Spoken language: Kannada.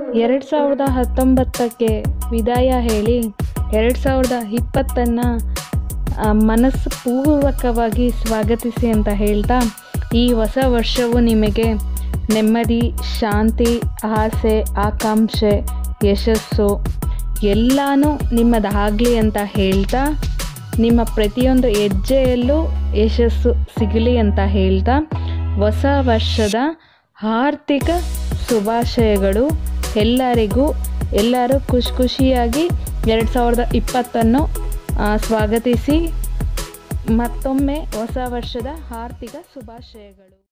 ಎರಡು ಸಾವಿರದ ಹತ್ತೊಂಬತ್ತಕ್ಕೆ ವಿದಾಯ ಹೇಳಿ ಎರಡು ಸಾವಿರದ ಇಪ್ಪತ್ತನ್ನು ಮನಸ್ಸು ಪೂರ್ವಕವಾಗಿ ಸ್ವಾಗತಿಸಿ ಅಂತ ಹೇಳ್ತಾ ಈ ಹೊಸ ವರ್ಷವು ನಿಮಗೆ ನೆಮ್ಮದಿ ಶಾಂತಿ ಆಸೆ ಆಕಾಂಕ್ಷೆ ಯಶಸ್ಸು ಎಲ್ಲನೂ ನಿಮ್ಮದಾಗಲಿ ಅಂತ ಹೇಳ್ತಾ ನಿಮ್ಮ ಪ್ರತಿಯೊಂದು ಹೆಜ್ಜೆಯಲ್ಲೂ ಯಶಸ್ಸು ಸಿಗಲಿ ಅಂತ ಹೇಳ್ತಾ ಹೊಸ ವರ್ಷದ ಆರ್ಥಿಕ ಶುಭಾಶಯಗಳು ಎಲ್ಲರಿಗೂ ಎಲ್ಲರೂ ಖುಷಿ ಖುಷಿಯಾಗಿ ಎರಡು ಸಾವಿರದ ಇಪ್ಪತ್ತನ್ನು ಆ, ಸ್ವಾಗತಿಸಿ ಮತ್ತೊಮ್ಮೆ ಹೊಸ ವರ್ಷದ ಆರ್ಥಿಕ ಶುಭಾಶಯಗಳು